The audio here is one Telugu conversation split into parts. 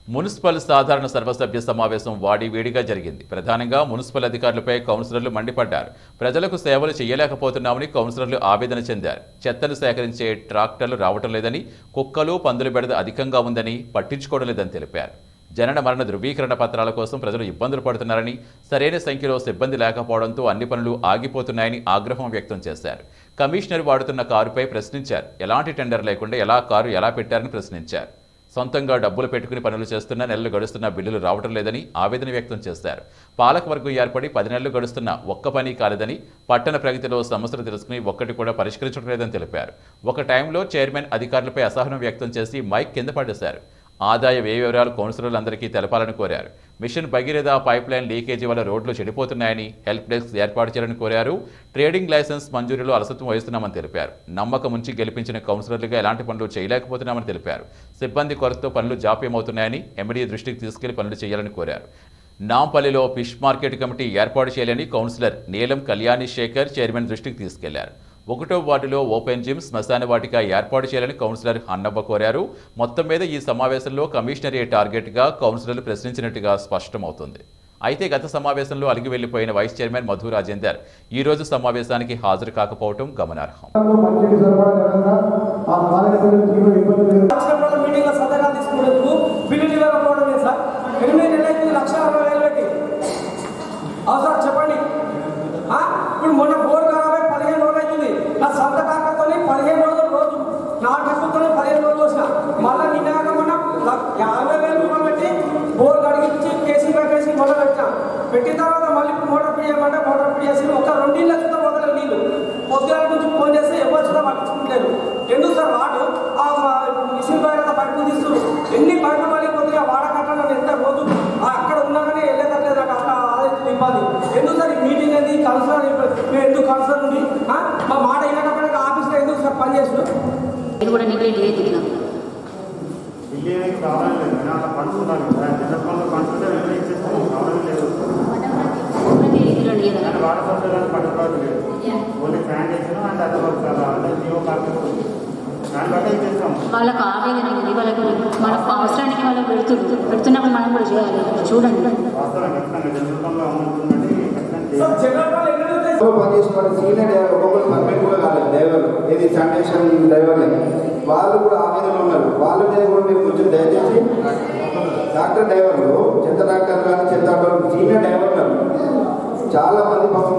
మున్సిపల్ సాధారణ సర్వసభ్య సమావేశం వాడి వేడిగా జరిగింది ప్రధానంగా మున్సిపల్ అధికారులపై కౌన్సిలర్లు మండిపడ్డారు ప్రజలకు సేవలు చేయలేకపోతున్నామని కౌన్సిలర్లు ఆవేదన చెందారు చెత్తను సేకరించే ట్రాక్టర్లు రావటం లేదని కుక్కలు పందుల బెడద అధికంగా ఉందని పట్టించుకోవడం లేదని తెలిపారు జనన మరణ ధృవీకరణ పత్రాల కోసం ప్రజలు ఇబ్బందులు పడుతున్నారని సరైన సంఖ్యలో సిబ్బంది లేకపోవడంతో అన్ని పనులు ఆగిపోతున్నాయని ఆగ్రహం వ్యక్తం చేశారు కమిషనర్ వాడుతున్న కారుపై ప్రశ్నించారు ఎలాంటి టెండర్ లేకుండా ఎలా కారు ఎలా పెట్టారని ప్రశ్నించారు సొంతంగా డబ్బులు పెట్టుకుని పనులు చేస్తున్నా నెలలు గడుస్తున్న బిల్లులు రావటం లేదని ఆవేదన వ్యక్తం చేశారు పాలకవర్గం ఏర్పడి పది నెలలు గడుస్తున్న ఒక్క పని కాలేదని పట్టణ ప్రగతిలో సమస్యలు తెలుసుకుని ఒక్కటి కూడా పరిష్కరించడం లేదని తెలిపారు ఒక టైంలో చైర్మన్ అధికారులపై అసహనం వ్యక్తం చేసి మైక్ కింద పడేశారు ఆదాయ వ్యయ వివరాలు కౌన్సిలర్లందరికీ తెలపాలని కోరారు mission Bhagiratha pipeline leakage వల్ల రోడ్లు చెడిపోతున్నాయని హెల్ప్ డెస్క్ ఏర్పాటు చేయాలని కోరారు ట్రేడింగ్ లైసెన్స్ మంజూరీలో అలసత్వం వహిస్తున్నామని తెలిపారు నమ్మకం ఉంచి గెలిపించిన కౌన్సిలర్లుగా ఎలాంటి పనులు చేయలేకపోతున్నామని తెలిపారు సిబ్బంది కొరతతో పనులు జాప్యమవుతున్నాయని ఎమ్మెడీ దృష్టికి తీసుకెళ్లి పనులు చేయాలని కోరారు నాంపల్లిలో ఫిష్ మార్కెట్ కమిటీ ఏర్పాటు చేయాలని కౌన్సిలర్ నీలం కళ్యాణి శేఖర్ చైర్మన్ దృష్టికి తీసుకెళ్లారు ఒకటో వార్డులో ఓపెన్ జిమ్ శ్మశాన వాటిక ఏర్పాటు చేయాలని కౌన్సిలర్ అన్నబ్బ కోరారు మొత్తం మీద ఈ సమావేశంలో కమిషనరీ టార్గెట్గా కౌన్సిలర్లు ప్రశ్నించినట్టుగా స్పష్టమవుతుంది అయితే గత సమావేశంలో అలిగి వెళ్లిపోయిన వైస్ చైర్మన్ మధు రాజేందర్ ఈ రోజు సమావేశానికి హాజరు కాకపోవడం గమనార్హం మంచిది సరఫరా జరగగా ఆ కార్యక్రమం తీవ్ర ఇబ్బంది లేదు రాష్ట్రంలో మీటింగ్లో సంతకాలు తీసుకునేందుకు బిల్లులు ఇవ్వకపోవడమే సార్ ఎనిమిది నెలలు అవుతుంది లక్ష అరవై వేలు పెట్టి అవసరం చెప్పండి ఆ? ఇప్పుడు మొన్న బోర్ ఖరాబ్ అయి పదిహేను రోజులు అవుతుంది నా సొంత టాకాతో పదిహేను రోజులు రోజు నా డబ్బుతో పదిహేను రోజులు వచ్చిన మళ్ళీ నిన్న మొన్న ల- యాభై వేలు రూపాయలు పెట్టి బోర్ కడిగించి కేసీ పెట్టేసి మొదలు పెట్టిన పెట్టిన తర్వాత మళ్ళీ ఇప్పుడు మోటార్ పిడి చేయమంటే మోటార్ పిడి చేసి ఒక రెండిళ్ళ చుట్టూ పోతలేదు నీళ్ళు పొద్దున నుంచి ఫోన్ చేస్తే ఎవరు చూడ పట్టించుకుంటలేరు ఎందుకు సార్ వాడు ఆ మా మిషన్ ద్వారా పైపులు తీస్తారు ఎన్ని పైపులు పడి కొద్దిగా వాడకట్టాలని ఎంత రోజు ఆ అక్కడ ఉన్నాగానే వెళ్ళేటట్లేదు నాకు అట్లా ఆలోచన ఇబ్బంది ఎందుకు సార్ ఈ మీటింగ్ అనేది కన్సర్న్ మేము ఎందుకు కన్సర్న్ ఉంది ఆ? మా మాట వినకపోయినా ఆఫీస్లో ఎందుకు సార్ పని చేస్తున్నాం ఇది కూడా నెగ్లెక్ట్ చేయదు బిల్లు కావాలి లేదు నేను అలా పంచుకున్నాను చిన్నప్పటి పంచుకుంటే వెంటనే ఇచ్చేస్తాను కావాలి లేదు నేను వాడపడ్డాను పట్టుకోవాలి లేదు ఓన్లీ ఫ్యాన్ చేసాను అండ్ అది ఒక అంటే జియో కార్డు దాన్ని బట్టి ఇచ్చేస్తాం వాళ్ళకు ఆవేదన ఉంది వాళ్ళకు మన అవసరానికి వాళ్ళకి పెడుతుంది పెడుతున్నప్పుడు మనం కూడా చేయాలి చూడండి వాస్తవం ఖచ్చితంగా జనరల్గా అమ్ముతుందంటే ఖచ్చితంగా సార్ జనరల్ వాళ్ళు ఎన్నో లో పనిచేసిన వాడు సీనియర్ డ్రైవర్ ఒక్కొక్కరు పర్మిట్ కూడా కాలేదు డ్రైవర్ ఇది శానిటేషన్ డ్రైవర్ అని వాళ్ళు కూడా ఆవేదన ఉన్నారు వాళ్ళ మీద కూడా మీరు కొంచెం దయచేసి డాక్టర్ డ్రైవర్లు చెత్త డాక్టర్ కానీ చెత్త ఆటోలు సీనియర్ డ్రైవర్లు చాలా మంది పాపం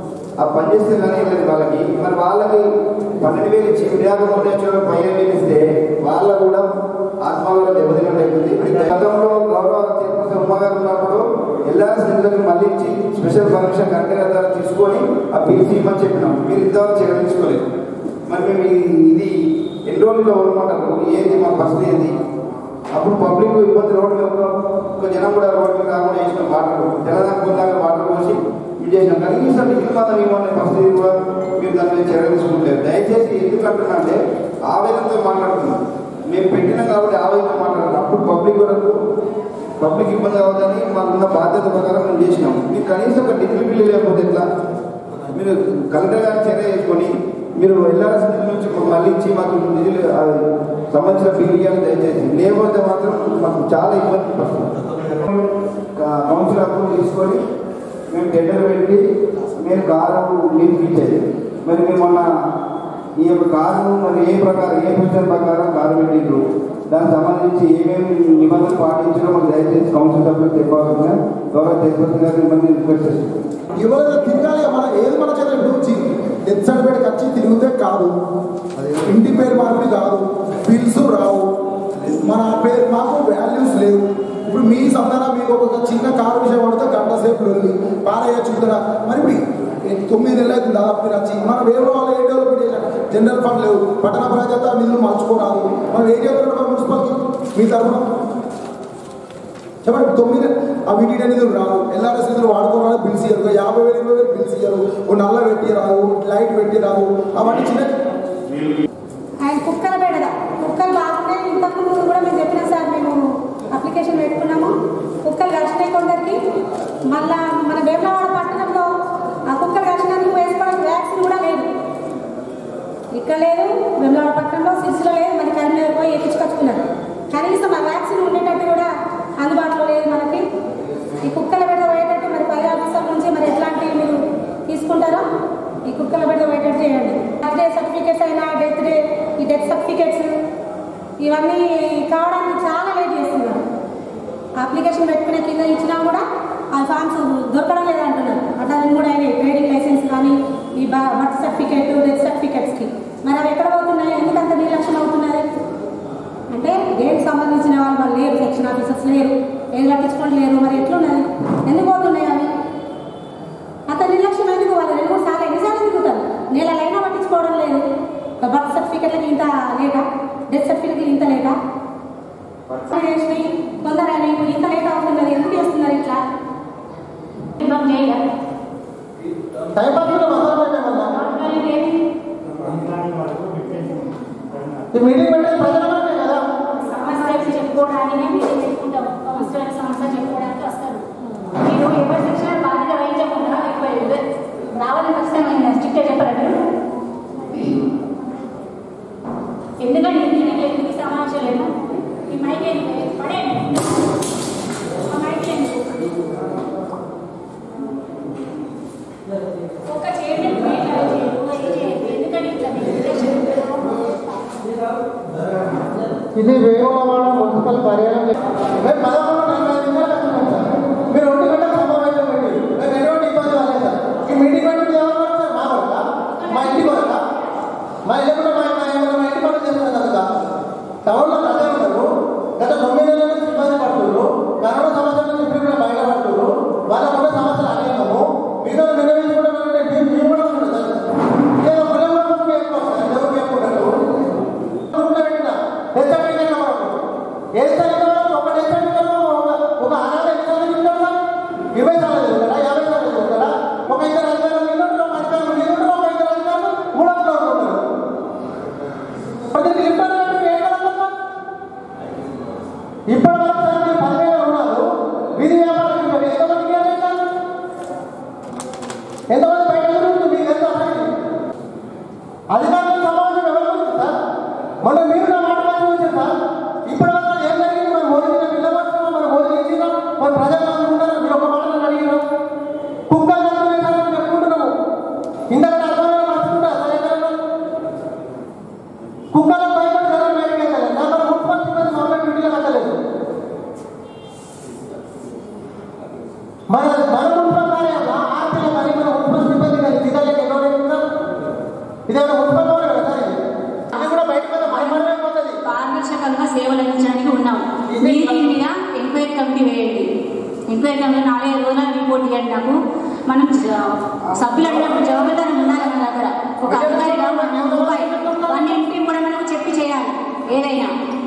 ఆ పని చేస్తే కానీ లేదు వాళ్ళకి మరి వాళ్ళకి పన్నెండు వేలు ఇచ్చి విడాక మొదటి పదిహేను వేలు ఇస్తే వాళ్ళ కూడా ఆత్మగౌరవం దెబ్బతిన్నట్టు అయిపోతుంది గతంలో గౌరవ చైర్పర్సన్ ఉమ్మగారు ఉన్నప్పుడు ఎల్ఆర్ఎస్ నిధులకు మళ్ళీ ఇచ్చి స్పెషల్ పర్మిషన్ కలెక్టర్ ద్వారా తీసుకొని ఆ పిలిచి ఇవ్వని చెప్పినాం మీరు ఇంతవరకు చేయడం తీసుకోలేదు మరి మేము ఈ- ఇది ఎన్ని రోజుల్లో ఊరమంటారు ఏంది మా పరిస్థితి ఏంది అప్పుడు పబ్లిక్ ఇబ్బంది రోడ్డు మీద ఒక- ఒక జనం కూడా రోడ్డు మీద కాకుండా వేసిన వాటర్ తెల్లదాకా పొందాక వాటర్ పోసి ఇది చేసినాం కనీసం నిధులు మాత్రం ఇవ్వని పరిస్థితి కూడా మీరు దాని మీద చర్య తీసుకుంటారు దయచేసి ఎందుకు అంటున్నా అంటే ఆవేదనతో మాట్లాడుతున్నాం మేము పెట్టినాం కాబట్టి ఆవేదన మాట్లాడాలి అప్పుడు పబ్లిక్ వరకు పబ్లిక్ ఇబ్బంది అవ్వదని మాకున్న బాధ్యత ప్రకారం మేము చేసినాం మీకు కనీసం ఒక డిగ్రీ బిల్లు లేకపోతే ఎట్లా మీరు కలెక్టర్ గారు చర్య చేసుకొని మీరు ఎల్ఆర్ఎస్ నిధుల నుంచి మాకు మళ్ళీ ఇచ్చి మాకు నిధులు ఆ, సంబంధించిన బిల్లు ఇవ్వాలి దయచేసి లేకపోతే మాత్రం మాకు చాలా ఇబ్బంది పడుతుంది కౌన్సిల్ అప్రూవ్ తీసుకొని మేము టెండర్ పెట్టి మేము కారు నీరు తీసేది మరి మేము మొన్న ఈ యొక్క కారును మరి ఏ ప్రకారం ఏ ప్రొసీజర్ ప్రకారం కారు పెట్టిండ్రు దానికి సంబంధించి ఏమేమి నిబంధనలు పాటించడం మాకు దయచేసి కౌన్సిల్ సభ్యులకు తెలిపాల్సిందిగా గౌరవ చైర్పర్సన్ గారు మిమ్మల్ని రిక్వెస్ట్ చేస్తున్నాం ఎవరైనా తిరగాలి మన ఏది మన చేత నుంచి డెత్ సర్టిఫికేట్ వచ్చి తిరిగితే కాదు ఇంటి పేరు మార్పిడి కాదు బిల్స్ రావు మన పేరు మాకు వాల్యూస్ లేవు ఇప్పుడు మీ సంధాన మీకు ఒక చిన్న కారు విషయం పడితే గంట సేపు వెళ్ళి పారేయచ్చు కదా మరి ఇప్పుడు ఈ తొమ్మిది నెలలు అవుతుంది దాదాపు మీరు వచ్చి మనం ఏ వాళ్ళు ఏ డెవలప్మెంట్ చేసాం జనరల్ ఫండ్ లేవు పట్టణ ప్రజాత నిధులు మర్చుకోరాదు మనం ఏ డెవలప్మెంట్ మున్సిపాలిటీ మీ తరఫున చెప్పండి తొమ్మిది ఆ వీటి నిధులు రావు ఎల్ఆర్ఎస్ నిధులు వాడుకోవాలి బిల్స్ ఇయ్యరు ఒక యాభై వేలు ఇరవై వేలు బిల్స్ ఇయ్యరు ఓ నల్ల పెట్టి రాదు లైట్ పెట్టి రాదు అవన్నీ చిన్న ఆయన కుక్కల బెడద కుక్కలు బాగున్నాయి ఇంతకుముందు కూడా మేము చెప్పిన సార్ మేము అప్లికేషన్ పెట్టుకున్నాము కుక్కలు కలిసినాయి కొందరికి మళ్ళా మన వేమలవాడ పట్టణంలో ఆ కుక్కలు కలిసినందుకు వేసుకోవడానికి వ్యాక్సిన్ కూడా లేదు ఇక్కడ లేదు వేమలవాడ పట్టణంలో సిరిసిలో లేదు మరి కరీంనగర్ పోయి ఎక్కించుకొచ్చుకున్నారు కనీసం ఆ వ్యాక్సిన్ ఉండేటట్టు కూడా అప్లికేషన్ పెట్టుకునే కింద ఇచ్చినా కూడా ఆ ఫామ్స్ దొరకడం లేదంటున్నారు అట్లా నేను కూడా అయినాయి ట్రేడింగ్ లైసెన్స్ కానీ ఈ బ- బర్త్ సర్టిఫికేట్ డెత్ సర్టిఫికేట్స్కి మరి అవి ఎక్కడ పోతున్నాయి ఎందుకంత నిర్లక్ష్యం అవుతున్నది అంటే దేనికి సంబంధించిన వాళ్ళు వాళ్ళు లేరు సెక్షన్ ఆఫీసర్స్ లేరు ఏం కట్టించుకోవడం లేరు మరి ఎట్లున్నది ఎందుకు పోతున్నాయి అవి అంత నిర్లక్ష్యం ఎందుకు వాళ్ళు రెండు మూడు సార్లు ఎన్నిసార్లు తిరుగుతారు నెలలైనా పట్టించుకోవడం లేదు బర్త్ సర్టిఫికెట్లకి ఇంత లేటా డెత్ సర్టిఫికెట్కి ఇంత లేటా చేసి కొందరు నీకు ఇంత లేట్ అవుతున్నది ఎందుకు చేస్తున్నారు ఇట్లా ఇబ్బంది చేయాలి టైం పాస్ కూడా మసాలా వల్ల అందుకని వరకు డిఫరెన్స్ ఈ మీటింగ్ పెట్టేది ప్రజల వరకే కదా సమస్య చెప్పుకోవడానికి మీరు చెప్పుకుంటాం కౌన్సిలర్ సమస్య చెప్పుకోవడానికి వస్తారు మీరు ఎవరి శిక్షణ బాధ్యత వహించకుండా ఎక్కువ రావాలని ఖచ్చితంగా స్ట్రిక్ట్గా చెప్పారు మీరు ఎందుకంటే దీనికి ఎందుకు సమావేశం లేదు ఈ మైక్ ఏంటి పడేయండి ఆ మైక్ ఏంటి ఒక చేయండి మైక్ అలా చేయదు ఇది చేయదు ఎందుకంటే ఇట్లా మీకు ఉద్దేశం ఇది వేగవాడ మున్సిపల్ కార్యాలయం మేము పదకొండు నలభై ఐదు నిమిషాలు వస్తున్నాం సార్ మీరు ఒంటి గంట సమావేశం పెట్టి మేము ఎటువంటి ఇబ్బంది పడలేదు సార్ ఈ మీటింగ్ పెట్టి ఎవరు సార్ మా వల్ల మా ఇంటి వల్ల మా ఇల్లు కూడా మా మా ఎవరు మా ఇంటి పనులు చేస్తున్నారు కదా టౌన్లో ప్రజలు ఉన్నారు గత తొమ్మిది నెలల నుంచి ఇబ్బంది పడుతున్నారు కరోనా సమస్యల నుంచి ఇప్పుడు కూడా బయటపడుతున్నారు వాళ్ళకు కూడా సమస్యలు అనేకము మీతో వినవించుకోవడం అంటే మేము కూడా ఉంటుంది సార్ ఏదో పిల్లల కోసం ఎక్కువ సార్ ఎవరు చెప్పుకుంటారు ఒక అనాథ ఎన్నిసార్లు తింటారా ఇరవై సార్లు తింటారా యాభై సార్లు తింటారా ఒక ఇద్దరు అధికారులు తింటారు ఒక అధికారులు తింటారు ఒక ఇద్దరు అధికారులు మూడు వందలు ఉంటారు ప్రతి తింటారు ఇప్పటి వరకు సార్ మీరు పదివేలు ఉన్నారు వీధి వ్యాపారం చేశారు. ఎంతమందికి ఏమైంది ఎంతమంది బయట తిరుగుతుంది మీకు ఎంత అసలు అధికారుల సమావేశం ఎవరు గురించి సార్ మొన్న మీరు నా మాట వచ్చారు సార్ ఇప్పటి వరకు ఏం జరిగింది మరి మోదీ మీద పిల్లబడుతున్నాం మరి మోదీ ఇచ్చినాం మరి ప్రజలు అనుకుంటారు మీరు ఒక మాట నన్ను అడిగినాం కుక్కలు చదువుతారని చెప్పుకుంటున్నాము ఇంతకంటే అర్థమైన మర్చుకుంటా సార్ ఎక్కడైనా కుక్కలకు భయపడి జనం బయటకు వెళ్ళలేదు నా మరి మున్సిపల్ సిబ్బంది మమ్మల్ని డ్యూటీలో కట్టలేదు మన మన మున్సిపల్ కార్యాలయంలో ఆర్టీల మరి మన మున్సిపల్ సిబ్బంది కానీ జిల్లాలకు ఎన్నో సార్ ఇదేమైనా మున్సిపల్ భవనం కదా సార్ ఇది? అది కూడా బయటకు పోతే మన మనమే పోతుంది పారదర్శకంగా సేవలు అందించడానికి ఉన్నాం మీరు దీని మీద ఎంక్వైరీ కమిటీ వేయండి ఎంక్వైరీ కమిటీ నాలుగైదు రోజుల రిపోర్ట్ ఇవ్వండి నాకు మనం జ- సభ్యులు అడిగినప్పుడు జవాబుదారి ఉండాలి మన దగ్గర ఒక అధికారిగా మనం రూపాయి వన్ ఎంపీ కూడా మనం చెప్పి చేయాలి ఏదైనా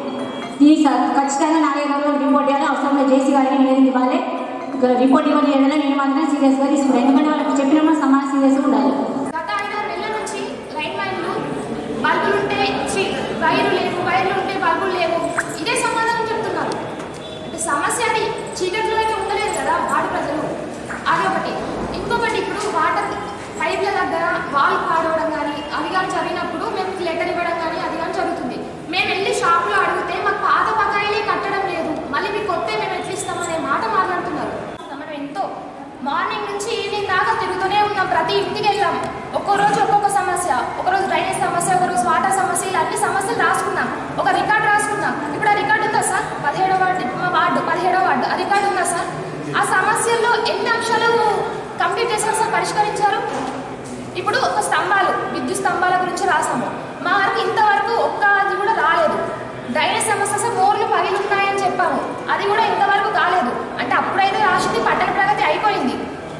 ఈ స- ఖచ్చితంగా నాలుగైదు రోజుల రిపోర్ట్ ఇవ్వాలి అవసరంగా జేసీ గారికి నివేదిక ఇవ్వాలి ఇక రిపోర్ట్ ఇవ్వాలి ఏదైనా నేను మాత్రం సీరియస్గా తీసుకుంటాను ఎందుకంటే వాళ్ళకి చెప్పినప్పుడు సమాజ సీరియస్గా ఉండాలి గత ఐదారు నెలల నుంచి లైన్ మ్యాన్లు బల్బులు ఉంటే ఛీ, వైర్లు లేవు వైర్లు ఉంటే బల్బులు లేవు ఇదే సమాధానం చెప్తున్నారు అంటే సమస్య అది చీకట్లోనే ఉండలేదు కదా వాడి ప్రజలు అది ఒకటి ఇంకొకటి ఇప్పుడు వాటర్ పైప్ల దగ్గర వాల్ పాడవడం కానీ అది కానీ జరిగినప్పుడు మేము లెటర్ ఇవ్వడం కానీ అది కానీ జరుగుతుంది మేము వెళ్ళి షాపులో అడిగితే మాకు పాత బకాయిలే కట్టడం లేదు మళ్ళీ మీకు కొత్త మేము ఎట్లా ఇస్తామనే మాట మాట్లాడుతున్నారు మనం ఎంతో మార్నింగ్ నుంచి ఈవినింగ్ దాకా తిరుగుతూనే ఉన్నాం ప్రతి ఇంటికి వెళ్ళాం ఒక్కో రోజు ఒక్కొక్క సమస్య ఒకరోజు డ్రైనేజ్ సమస్య ఒకరోజు వాటర్ సమస్య ఇలా అన్ని సమస్యలు రాసుకున్నాం ఒక రికార్డు రాసుకున్నాం ఇప్పుడు ఆ రికార్డు ఉందా సార్ పదిహేడో వార్డు మా వార్డు పదిహేడో వార్డు ఆ రికార్డు ఉందా సార్ ఆ సమస్యల్లో ఎన్ని అంశాలు కంప్లీట్ చేశారు సార్ పరిష్కరించారు ఇప్పుడు ఒక స్తంభాలు విద్యుత్ స్తంభాల గురించి రాసాము మా వరకు ఇంతవరకు ఒక్క అది కూడా రాలేదు డ్రైనేజ్ సమస్య సార్ మోర్లు పగిలి ఉన్నాయని చెప్పాము అది కూడా ఇంతవరకు కాలేదు అంటే అప్పుడైతే రాసింది పట్టణ ప్రగతి అయిపోయింది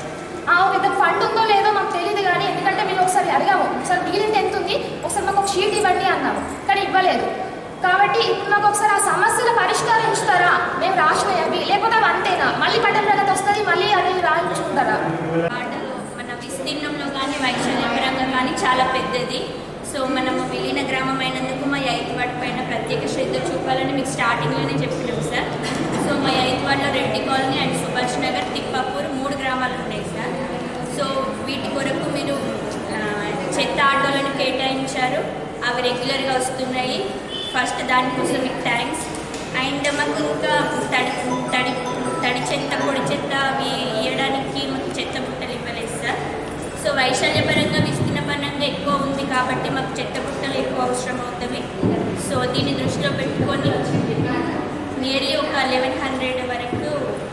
ఆ ఒక ఇంత ఫండ్ ఉందో లేదో మాకు తెలియదు కానీ ఎందుకంటే మేము ఒకసారి అడిగాము ఒకసారి మిగిలింది ఎంత ఉంది ఒకసారి మాకు ఒక షీట్ ఇవ్వండి అన్నాము కానీ ఇవ్వలేదు కాబట్టి ఇప్పుడు మాకు ఒకసారి ఆ సమస్యలు పరిష్కరించుతారా మేము రాసినవి లేకపోతే అవి అంతేనా మళ్ళీ పట్టణ ప్రగతి వస్తుంది మళ్ళీ అది రాయించుకుంటారా ఆటలు మన విస్తీర్ణంలో కానీ వైశాల్య పరంగా కానీ చాలా పెద్దది సో మనము విలీన గ్రామం అయినందుకు మా ఎయిత్ వార్డ్ పైన ప్రత్యేక శ్రద్ధ చూపాలని మీకు స్టార్టింగ్లోనే చెప్పినాం సార్ సో మా ఎయిత్ వార్డ్లో రెడ్డి కాలనీ అండ్ సుభాష్ నగర్ తిప్పాపూర్ మూడు గ్రామాలు ఉన్నాయి సార్ సో వీటి కొరకు మీరు ఆ, చెత్త ఆటోలను కేటాయించారు అవి రెగ్యులర్గా వస్తున్నాయి ఫస్ట్ దానికోసం మీకు థ్యాంక్స్ అండ్ మాకు ఇంకా తడి తడి తడి చెత్త పొడి చెత్త అవి ఇవ్వడానికి మాకు చెత్త బుట్టలు ఇవ్వలేదు సార్ సో వైశాల్యపరంగా విస్తీర్ణపరంగా ఎక్కువ ఉంది కాబట్టి మాకు చెత్త బుట్టలు ఎక్కువ అవసరం అవుతుంది సో దీన్ని దృష్టిలో పెట్టుకొని నియర్లీ ఒక లెవెన్ హండ్రెడ్ వరకు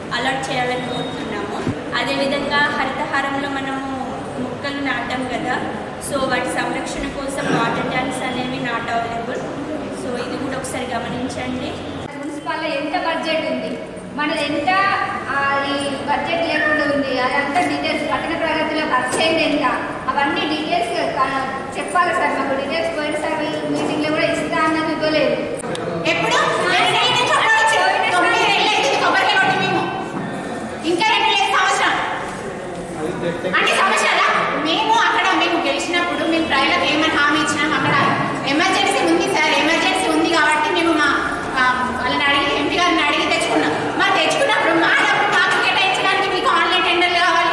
అలర్ట్ చేయాలని కోరుతున్నాము అదేవిధంగా హరితహారంలో మనము మొక్కలు నాటాం కదా సో వాటి సంరక్షణ కోసం వాటర్ ట్యాంక్స్ అనేవి నాట్ అవైలబుల్ సో ఇది కూడా ఒకసారి గమనించండి మున్సిపాల్లో ఎంత బడ్జెట్ ఉంది మనది ఎంత అది బడ్జెట్ లేకుండా ఉంది అదంతా డీటెయిల్స్ పట్టణ ప్రగతిలో ఖర్చు అయింది ఎంత అవన్నీ డీటెయిల్స్ చెప్పాలి సార్ మాకు డీటెయిల్స్ పోయినసారి మీటింగ్లో కూడా ఇస్తా అన్నది ఇవ్వలేదు ఎప్పుడు రెండు నెలల నుంచి అప్పుడు వచ్చి తొమ్మిది నెలలు అవుతుంది కొబ్బరికాయ కొట్టి మేము ఇంకా రెండు లేదు సంవత్సరం అంటే సంవత్సరాల మేము అక్కడ మేము గెలిచినప్పుడు మేము ప్రజలకు ఏమని హామీ ఇచ్చినాం అక్కడ ఎమర్జెన్సీ ఉంది సార్ ఎమర్జెన్సీ ఉంది కాబట్టి మేము మా ఆ, వాళ్ళని అడిగి ఎంపీ గారిని అడిగి తెచ్చుకున్నాం మరి తెచ్చుకున్నప్పుడు మా డబ్బులు మాకు కేటాయించడానికి మీకు ఆన్లైన్ టెండర్లు కావాలి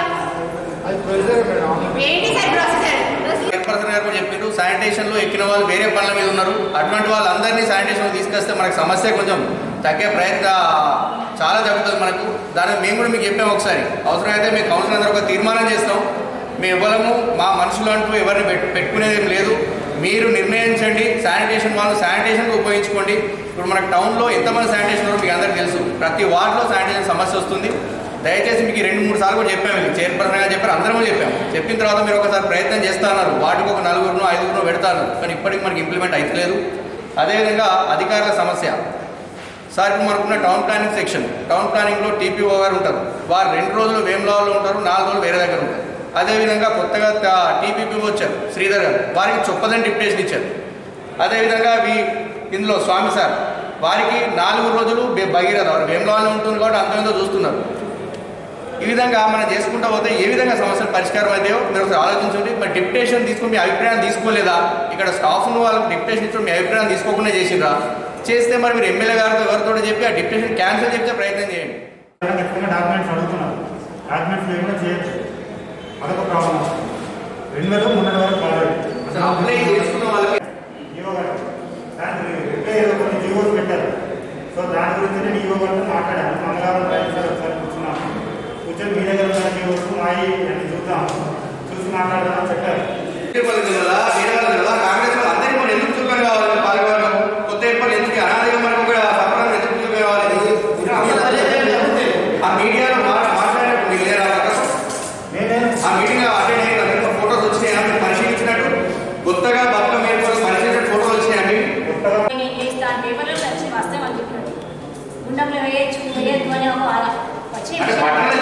ఏంటి సార్ ప్రొసీజర్ చైర్పర్సన్ గారు కూడా చెప్పిండ్రు శానిటేషన్ లో ఎక్కిన వాళ్ళు వేరే పనుల మీద ఉన్నారు అటువంటి వాళ్ళందరినీ శానిటేషన్ తీసుకొస్తే మనకు సమస్య కొంచెం తగ్గే ప్రయత్న చాలా తగ్గుతుంది మనకు దాని మేము కూడా మీకు చెప్పాము ఒకసారి అవసరమైతే మీ కౌన్సిల్ అందరూ ఒక తీర్మానం చేస్తాం మేము ఇవ్వలేము మా మనుషులు అంటూ ఎవరిని పెట్టు పెట్టుకునేది ఏం లేదు మీరు నిర్ణయించండి శానిటేషన్ వాళ్ళు శానిటేషన్ ఉపయోగించుకోండి ఇప్పుడు మనకు టౌన్లో ఎంతమంది శానిటేషన్ ఉన్నారో మీకు అందరికీ తెలుసు ప్రతి వార్డులో శానిటేషన్ సమస్య వస్తుంది దయచేసి మీకు ఈ రెండు మూడు సార్లు కూడా చెప్పాము మీకు చైర్పర్సన్ గారు చెప్పారు అందరం కూడా చెప్పాము చెప్పిన తర్వాత మీరు ఒకసారి ప్రయత్నం చేస్తా ఉన్నారు వాటికి ఒక నలుగురును ఐదుగురు పెడతాను కానీ ఇప్పటికి మనకి ఇంప్లిమెంట్ అవుతలేదు అదేవిధంగా అధికారుల సమస్య సార్ ఇప్పుడు మనకున్న టౌన్ ప్లానింగ్ సెక్షన్ టౌన్ ప్లానింగ్లో టీపీఓ గారు ఉంటారు వారు రెండు రోజులు వేములవాడలో ఉంటారు నాలుగు రోజులు వేరే దగ్గర ఉంటారు అదేవిధంగా కొత్తగా టీపీపీ వచ్చారు శ్రీధర్ గారు వారికి చొప్పదని డిప్యుటేషన్ ఇచ్చారు అదేవిధంగా వీ ఇందులో స్వామి సార్ వారికి నాలుగు రోజులు బె- భగీరథ వారు వేములవాడలో ఉంటుంది కాబట్టి అంతేందో చూస్తున్నారు ఈ విధంగా మనం చేసుకుంటా పోతే ఏ విధంగా సమస్యలు పరిష్కారం అవుతాయో మీరు ఒకసారి ఆలోచించండి మరి డిప్యుటేషన్ తీసుకుని మీ అభిప్రాయం తీసుకోలేదా ఇక్కడ స్టాఫ్ వాళ్ళకి డిప్యుటేషన్ ఇచ్చి మీ అభిప్రాయం తీసుకోకుండా చేసిండ్రా చేస్తే మరి మీరు ఎమ్మెల్యే గారితో ఎవరితో చెప్పి ఆ డిప్యుటేషన్ క్యాన్సిల్ చేస్తే ప్రయత్నం చేయండి ఖచ్చితంగా డాక్యుమెంట్స్ అడుగుతున్నారు డాక్యుమెంట్స్ లేకుండా చేయొచ్చు అదొక ప్రాబ్లం రెండు వేల మొన్నటి వరకు కాలేదు అసలు అప్లై చేసుకున్న వాళ్ళకి జీవో గారు దానికి రిప్లై ఏదో కొన్ని జీవోలు పెట్టారు సో దాని గురించి నేను ఈవో గారితో మాట్లాడాను మంగళవారం ప్రయాణించారు ఒకసారి కూర్చున్నాను కూర్చొని మీ దగ్గర ఉన్న జీవోస్ మాయి అని చూద్దాం చూసి మాట్లాడదామని చెప్పారు తిరుపతి జిల్లా వీరవాడ జిల్లా కాంగ్రెస్ వాళ్ళు అందరికీ మనం ఎందుకు చూపని కావాలి పాల్గొనడం కొత్త ఏర్పాటు ఎందుకు అనాదిగా మనకు ఒక సఫలం ఎందుకు చూపే కావాలి ఆ మీడియాలో మా- మాట్లాడినప్పుడు మీకు లేదా అవకాశం? ఆ మీటింగ్ అటెండ్ అయిన తర్వాత ఫోటోస్ వచ్చినాయా మీరు పరిశీలించినట్టు కొత్తగా బతుకమ్మ ఏర్పాటు పరిశీలించిన ఫోటోలు వచ్చినాయండి నేను చేస్తాను పేపర్లో వచ్చి వస్తామని చెప్పాడు గుండంలో వేయచ్చు వేయద్దు అని ఒక వారం వచ్చి అంటే పట్టణ